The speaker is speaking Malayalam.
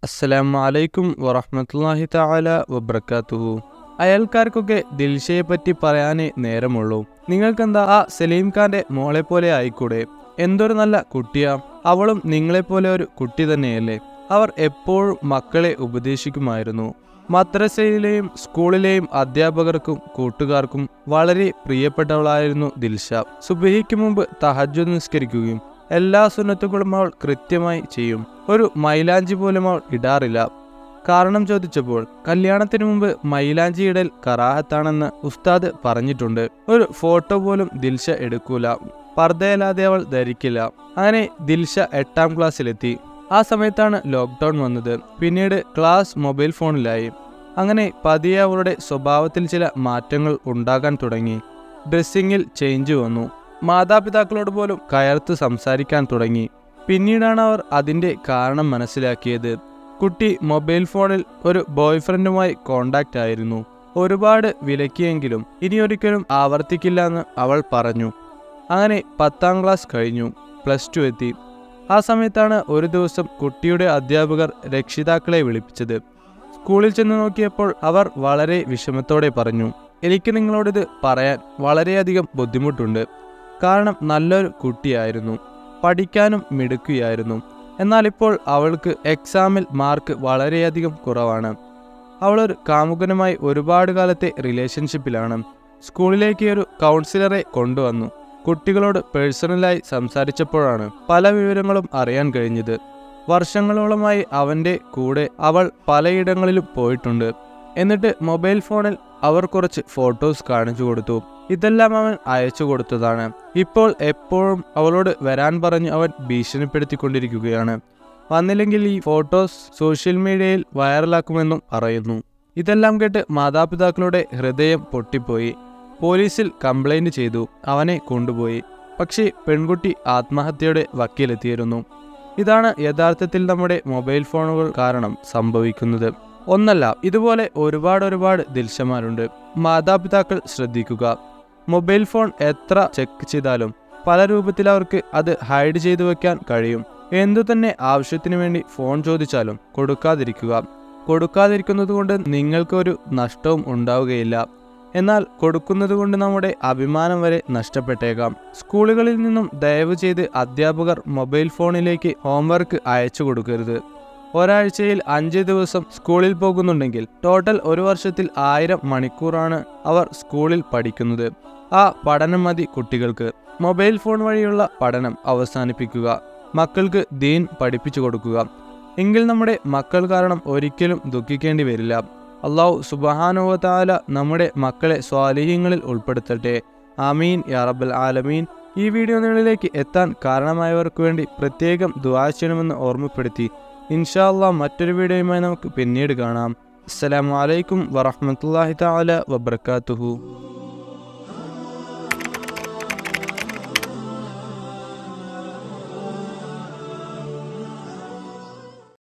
അസ്സലാമു അലൈക്കും വറഹ്മത്തുള്ളാഹി തആല വബർക്കാത്തുഹു അയൽക്കാർക്കൊക്കെ ദിൽഷയെ പറ്റി പറയാനേ നേരമുള്ളൂ നിങ്ങൾക്കെന്താ ആ സലീം ഖാന്റെ മോളെ പോലെ ആയിക്കൂടെ എന്തൊരു നല്ല കുട്ടിയാ അവളും നിങ്ങളെപ്പോലെ ഒരു കുട്ടി തന്നെയല്ലേ അവർ എപ്പോഴും മക്കളെ ഉപദേശിക്കുമായിരുന്നു മദ്രസയിലെയും സ്കൂളിലെയും അധ്യാപകർക്കും കൂട്ടുകാർക്കും വളരെ പ്രിയപ്പെട്ടവളായിരുന്നു ദിൽഷ സുബഹിക്ക് മുമ്പ് തഹജ്ജുദ് നിസ്കരിക്കുകയും എല്ലാ സുന്നത്തുകളും അവൾ കൃത്യമായി ചെയ്യും ഒരു മൈലാഞ്ചി പോലും അവൾ ഇടാറില്ല കാരണം ചോദിച്ചപ്പോൾ കല്യാണത്തിന് മുമ്പ് മൈലാഞ്ചി ഇടൽ കറാഹത്താണെന്ന് ഉസ്താദ് പറഞ്ഞിട്ടുണ്ട് ഒരു ഫോട്ടോ പോലും ദിൽഷ എടുക്കൂല പർദ്ദയല്ലാതെ അവൾ ധരിക്കില്ല അങ്ങനെ ദിൽഷ എട്ടാം ക്ലാസ്സിലെത്തി ആ സമയത്താണ് ലോക്ക്ഡൗൺ വന്നത് പിന്നീട് ക്ലാസ് മൊബൈൽ ഫോണിലായി അങ്ങനെ പതിയെ അവളുടെ സ്വഭാവത്തിൽ ചില മാറ്റങ്ങൾ ഉണ്ടാകാൻ തുടങ്ങി ഡ്രസ്സിങ്ങിൽ ചേഞ്ച് വന്നു മാതാപിതാക്കളോട് പോലും കയർത്ത് സംസാരിക്കാൻ തുടങ്ങി പിന്നീടാണ് അവർ അതിൻ്റെ കാരണം മനസ്സിലാക്കിയത് കുട്ടി മൊബൈൽ ഫോണിൽ ഒരു ബോയ്ഫ്രണ്ടുമായി കോണ്ടാക്റ്റ് ആയിരുന്നു ഒരുപാട് വിലക്കിയെങ്കിലും ഇനിയൊരിക്കലും ആവർത്തിക്കില്ല എന്ന് അവൾ പറഞ്ഞു അങ്ങനെ പത്താം ക്ലാസ് കഴിഞ്ഞു പ്ലസ് ടു എത്തി ആ സമയത്താണ് ഒരു ദിവസം കുട്ടിയുടെ അധ്യാപകർ രക്ഷിതാക്കളെ വിളിപ്പിച്ചത് സ്കൂളിൽ ചെന്ന് നോക്കിയപ്പോൾ അവർ വളരെ വിഷമത്തോടെ പറഞ്ഞു എനിക്ക് നിങ്ങളോടിത് പറയാൻ വളരെയധികം ബുദ്ധിമുട്ടുണ്ട് കാരണം നല്ലൊരു കുട്ടിയായിരുന്നു പഠിക്കാനും മിടുക്കുകയായിരുന്നു എന്നാൽ ഇപ്പോൾ അവൾക്ക് എക്സാമിൽ മാർക്ക് വളരെയധികം കുറവാണ് അവളൊരു കാമുകനുമായി ഒരുപാട് കാലത്തെ റിലേഷൻഷിപ്പിലാണ് സ്കൂളിലേക്ക് ഒരു കൗൺസിലറെ കൊണ്ടുവന്നു കുട്ടികളോട് പേഴ്സണലായി സംസാരിച്ചപ്പോഴാണ് പല വിവരങ്ങളും അറിയാൻ കഴിഞ്ഞത് വർഷങ്ങളോളമായി അവൻ്റെ കൂടെ അവൾ പലയിടങ്ങളിലും പോയിട്ടുണ്ട് എന്നിട്ട് മൊബൈൽ ഫോണിൽ അവർ കുറച്ച് ഫോട്ടോസ് കാണിച്ചു കൊടുത്തു ഇതെല്ലാം അവൻ അയച്ചു കൊടുത്തതാണ് ഇപ്പോൾ എപ്പോഴും അവളോട് വരാൻ പറഞ്ഞ് അവൻ ഭീഷണിപ്പെടുത്തിക്കൊണ്ടിരിക്കുകയാണ് വന്നില്ലെങ്കിൽ ഈ ഫോട്ടോസ് സോഷ്യൽ മീഡിയയിൽ വൈറലാക്കുമെന്നും പറയുന്നു ഇതെല്ലാം കേട്ട് മാതാപിതാക്കളുടെ ഹൃദയം പൊട്ടിപ്പോയി പോലീസിൽ കംപ്ലൈന്റ് ചെയ്തു അവനെ കൊണ്ടുപോയി പക്ഷേ പെൺകുട്ടി ആത്മഹത്യയുടെ വക്കീലെത്തിയിരുന്നു ഇതാണ് യഥാർത്ഥത്തിൽ നമ്മുടെ മൊബൈൽ ഫോണുകൾ കാരണം സംഭവിക്കുന്നത് ഒന്നല്ല ഇതുപോലെ ഒരുപാട് ഒരുപാട് ദിൽശമാരുണ്ട് മാതാപിതാക്കൾ ശ്രദ്ധിക്കുക മൊബൈൽ ഫോൺ എത്ര ചെക്ക് ചെയ്താലും പല രൂപത്തിൽ അവർക്ക് അത് ഹൈഡ് ചെയ്തു വെക്കാൻ കഴിയും എന്തു തന്നെ ആവശ്യത്തിനു വേണ്ടി ഫോൺ ചോദിച്ചാലും കൊടുക്കാതിരിക്കുക കൊടുക്കാതിരിക്കുന്നത് കൊണ്ട് നിങ്ങൾക്കൊരു നഷ്ടവും ഉണ്ടാവുകയില്ല എന്നാൽ കൊടുക്കുന്നത് കൊണ്ട് നമ്മുടെ അഭിമാനം വരെ നഷ്ടപ്പെട്ടേക്കാം സ്കൂളുകളിൽ നിന്നും ദയവ് ചെയ്ത് അധ്യാപകർ മൊബൈൽ ഫോണിലേക്ക് ഹോംവർക്ക് അയച്ചു കൊടുക്കരുത് ഒരാഴ്ചയിൽ അഞ്ച് ദിവസം സ്കൂളിൽ പോകുന്നുണ്ടെങ്കിൽ ടോട്ടൽ ഒരു വർഷത്തിൽ ആയിരം മണിക്കൂറാണ് അവർ സ്കൂളിൽ പഠിക്കുന്നത് ആ പഠനം മതി കുട്ടികൾക്ക് മൊബൈൽ ഫോൺ വഴിയുള്ള പഠനം അവസാനിപ്പിക്കുക മക്കൾക്ക് ദീൻ പഠിപ്പിച്ചു കൊടുക്കുക എങ്കിൽ നമ്മുടെ മക്കൾ കാരണം ഒരിക്കലും ദുഃഖിക്കേണ്ടി വരില്ല അള്ളാഹു സുബഹാനുവതാല നമ്മുടെ മക്കളെ സ്വാലിഹ്യങ്ങളിൽ ഉൾപ്പെടുത്തട്ടെ ആമീൻ യാ റബ്ബൽ ആലമീൻ ഈ വീഡിയോ നിങ്ങളിലേക്ക് എത്താൻ കാരണമായവർക്ക് വേണ്ടി പ്രത്യേകം ദുആ ചെയ്യണമെന്ന് ഓർമ്മപ്പെടുത്തി ഇൻഷാ അള്ളാഹ് മറ്റൊരു വീഡിയോയുമായി നമുക്ക് പിന്നീട് കാണാം അസ്സലാമു അലൈക്കും വറഹ്മത്തുള്ളാഹി തആല വബർക്കാത്തുഹു